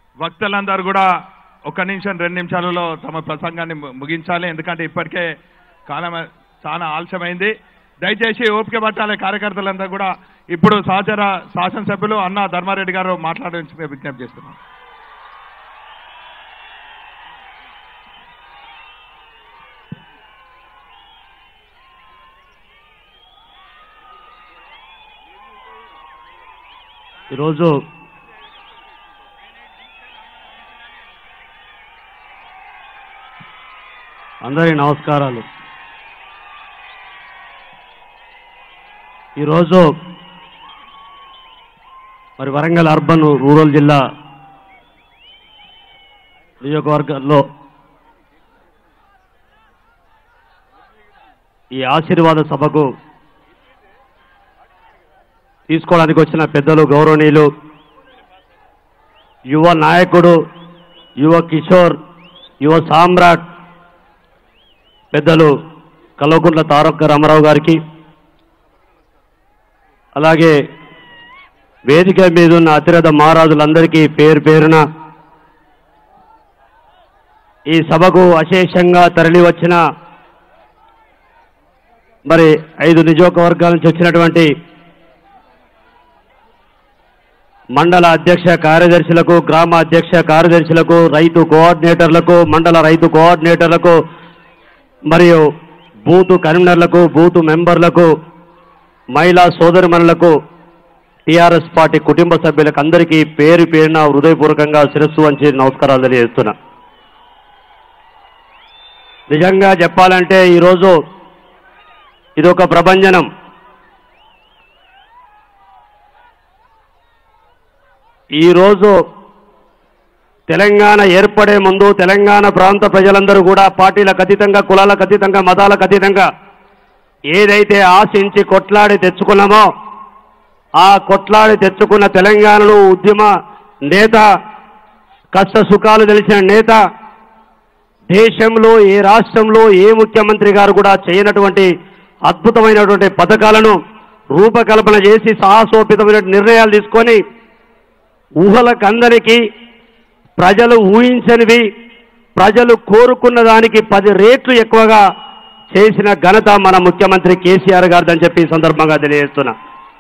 వక్తలందరూ కూడా ఒక నిమిషం రెండు నిమిషాలలో తమ ప్రసంగాన్ని ము- ముగించాలి ఎందుకంటే ఇప్పటికే కాలం చాలా ఆలస్యమైంది దయచేసి ఓపిక పట్టాలి కార్యకర్తలందరూ కూడా ఇప్పుడు సహచర శాసనసభ్యులు అన్న ధర్మారెడ్డి గారు మాట్లాడాల్సిన విజ్ఞప్తి చేస్తున్నాం ఈరోజు అందరి నమస్కారాలు ఈరోజు మరి వరంగల్ అర్బన్ రూరల్ జిల్లా నియోజకవర్గాల్లో ఈ ఆశీర్వాద సభకు తీసుకోవడానికి వచ్చిన పెద్దలు గౌరవనీయులు యువ నాయకుడు యువ కిషోర్ యువ సామ్రాట్ పెద్దలు కల్వకుంట్ల తారక రామారావు గారికి అలాగే వేదిక మీద ఉన్న అతిరథ మహారాజులందరికీ పేరు పేరున ఈ సభకు అశేషంగా తరలి వచ్చిన మరి ఐదు నియోజకవర్గాల నుంచి వచ్చినటువంటి మండల అధ్యక్ష కార్యదర్శులకు గ్రామ అధ్యక్ష కార్యదర్శులకు రైతు కోఆర్డినేటర్లకు మండల రైతు కోఆర్డినేటర్లకు మరియు బూతు కన్వీనర్లకు బూతు మెంబర్లకు మహిళా సోదరిమణులకు టీఆర్ఎస్ పార్టీ కుటుంబ సభ్యులకు అందరికీ పేరు పేరున హృదయపూర్వకంగా శిరస్సు వంచి నమస్కారాలు తెలియజేస్తున్నా నిజంగా చెప్పాలంటే ఈరోజు ఇది ఒక ప్రభంజనం ఈరోజు తెలంగాణ ఏర్పడే ముందు తెలంగాణ ప్రాంత ప్రజలందరూ కూడా పార్టీలకు అతీతంగా కులాలకు అతీతంగా మతాలకు అతీతంగా ఏదైతే ఆశించి కొట్లాడి తెచ్చుకున్నామో ఆ కొట్లాడి తెచ్చుకున్న తెలంగాణలో ఉద్యమ నేత కష్ట సుఖాలు తెలిసిన నేత దేశంలో ఏ రాష్ట్రంలో ఏ ముఖ్యమంత్రి గారు కూడా చేయనటువంటి అద్భుతమైనటువంటి పథకాలను రూపకల్పన చేసి సాహసోపితమైన నిర్ణయాలు తీసుకొని ఊహలకందరికి ప్రజలు ఊహించనివి ప్రజలు కోరుకున్న దానికి పది రేట్లు ఎక్కువగా చేసిన ఘనత మన ముఖ్యమంత్రి కేసీఆర్ గారిదని చెప్పి ఈ సందర్భంగా తెలియజేస్తున్నా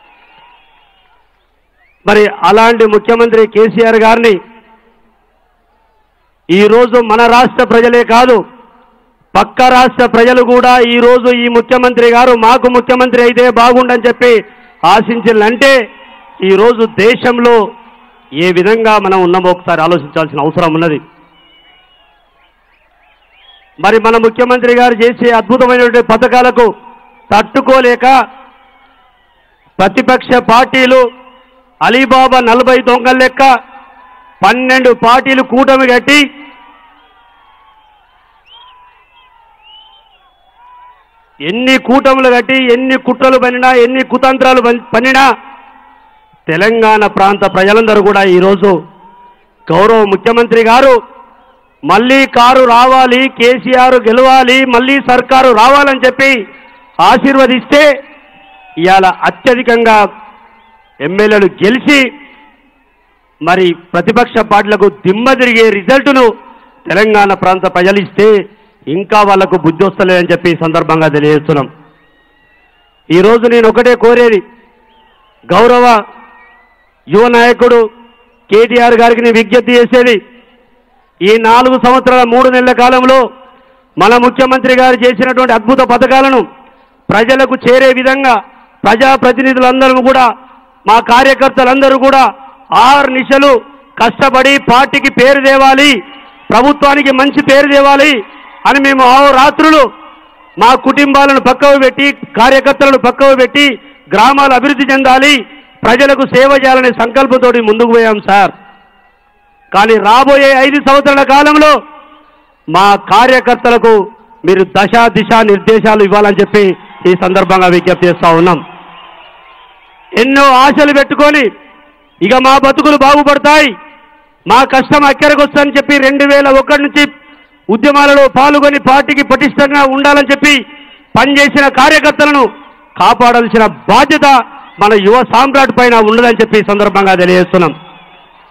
మరి అలాంటి ముఖ్యమంత్రి కేసీఆర్ గారిని ఈరోజు మన రాష్ట్ర ప్రజలే కాదు పక్క రాష్ట్ర ప్రజలు కూడా ఈరోజు ఈ ముఖ్యమంత్రి గారు మాకు ముఖ్యమంత్రి అయితే బాగుండని చెప్పి ఆశించాలంటే ఈరోజు దేశంలో ఏ విధంగా మనం ఉన్నామో ఒకసారి ఆలోచించాల్సిన అవసరం ఉన్నది మరి మన ముఖ్యమంత్రి గారు చేసే అద్భుతమైనటువంటి పథకాలకు తట్టుకోలేక ప్రతిపక్ష పార్టీలు అలీబాబా నలభై దొంగల లెక్క పన్నెండు పార్టీలు కూటమి కట్టి ఎన్ని కూటములు కట్టి ఎన్ని కుట్రలు పనినా ఎన్ని కుతంత్రాలు పన్- పన్నినా తెలంగాణ ప్రాంత ప్రజలందరూ కూడా ఈరోజు గౌరవ ముఖ్యమంత్రి గారు మళ్ళీ కారు రావాలి కేసీఆర్ గెలవాలి మళ్ళీ సర్కారు రావాలని చెప్పి ఆశీర్వదిస్తే ఇవాళ అత్యధికంగా ఎమ్మెల్యేలు గెలిచి మరి ప్రతిపక్ష పార్టీలకు దిమ్మ తిరిగే రిజల్టును తెలంగాణ ప్రాంత ప్రజలు ఇస్తే ఇంకా వాళ్లకు బుద్ధి వస్తలేదని చెప్పి ఈ సందర్భంగా తెలియజేస్తున్నాం ఈరోజు నేను ఒకటే కోరేది గౌరవ యువ నాయకుడు కేటీఆర్ గారికి నేను విజ్ఞప్తి చేసేది ఈ నాలుగు సంవత్సరాల మూడు నెలల కాలంలో మన ముఖ్యమంత్రి గారు చేసినటువంటి అద్భుత పథకాలను ప్రజలకు చేరే విధంగా ప్రజాప్రతినిధులందరూ కూడా మా కార్యకర్తలందరూ కూడా ఆరు నిశలు కష్టపడి పార్టీకి పేరు తేవాలి ప్రభుత్వానికి మంచి పేరు తేవాలి అని మేము ఆ రాత్రులు మా కుటుంబాలను పక్కకు పెట్టి కార్యకర్తలను పక్కకు పెట్టి గ్రామాలు అభివృద్ధి చెందాలి ప్రజలకు సేవ చేయాలనే సంకల్పంతోటి ముందుకు పోయాం సార్ కానీ రాబోయే ఐదు సంవత్సరాల కాలంలో మా కార్యకర్తలకు మీరు దశ దిశ నిర్దేశాలు ఇవ్వాలని చెప్పి ఈ సందర్భంగా విజ్ఞప్తి చేస్తా ఉన్నాం ఎన్నో ఆశలు పెట్టుకొని ఇక మా బతుకులు బాగుపడతాయి మా కష్టం అక్కడికి వస్తుందని చెప్పి రెండు వేల ఒకటి నుంచి ఉద్యమాలలో పాల్గొని పార్టీకి పటిష్టంగా ఉండాలని చెప్పి పనిచేసిన కార్యకర్తలను కాపాడాల్సిన బాధ్యత మన యువ సామ్రాట్ పైన ఉండదని చెప్పి ఈ సందర్భంగా తెలియజేస్తున్నాం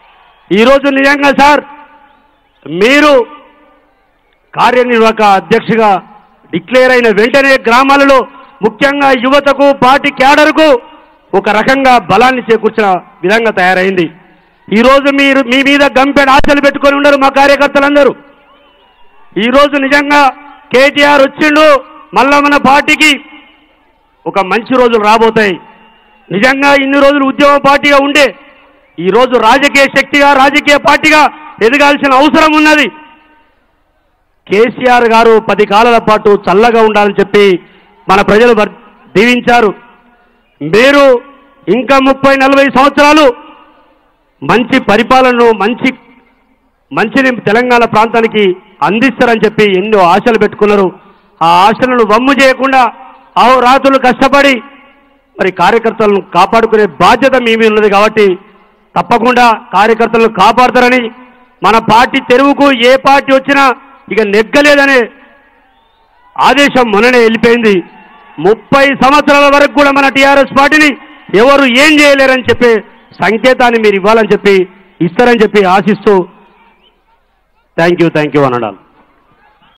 ఈరోజు నిజంగా సార్ మీరు కార్యనిర్వాహక అధ్యక్షుగా డిక్లేర్ అయిన వెంటనే గ్రామాలలో ముఖ్యంగా యువతకు పార్టీ క్యాడర్కు ఒక రకంగా బలాన్ని చేకూర్చిన విధంగా తయారైంది ఈరోజు మీరు మీ మీద గంపెడ ఆశలు పెట్టుకొని ఉన్నారు మా కార్యకర్తలందరూ ఈరోజు నిజంగా కేటీఆర్ వచ్చిండు మళ్ళా మన పార్టీకి ఒక మంచి రోజులు రాబోతాయి నిజంగా ఇన్ని రోజులు ఉద్యమ పార్టీగా ఉండే ఈ రోజు రాజకీయ శక్తిగా రాజకీయ పార్టీగా ఎదగాల్సిన అవసరం ఉన్నది కేసీఆర్ గారు పది కాలాల పాటు చల్లగా ఉండాలని చెప్పి మన ప్రజలు వర్- దీవించారు మీరు ఇంకా ముప్పై నలభై సంవత్సరాలు మంచి పరిపాలనను మంచి మంచిని తెలంగాణ ప్రాంతానికి అందిస్తారని చెప్పి ఎన్నో ఆశలు పెట్టుకున్నారు ఆ ఆశలను వమ్ము చేయకుండా అహోరాత్రులు కష్టపడి మరి కార్యకర్తలను కాపాడుకునే బాధ్యత మీ మీద ఉన్నది కాబట్టి తప్పకుండా కార్యకర్తలను కాపాడతారని మన పార్టీ తెరువుకు ఏ పార్టీ వచ్చినా ఇక నెగ్గలేదనే ఆదేశం మొన్ననే వెళ్ళిపోయింది ముప్పై సంవత్సరాల వరకు కూడా మన టీఆర్ఎస్ పార్టీని ఎవరు ఏం చేయలేరని చెప్పే సంకేతాన్ని మీరు ఇవ్వాలని చెప్పి ఇస్తారని చెప్పి ఆశిస్తూ థ్యాంక్ యూ థ్యాంక్ యూ అనడాలి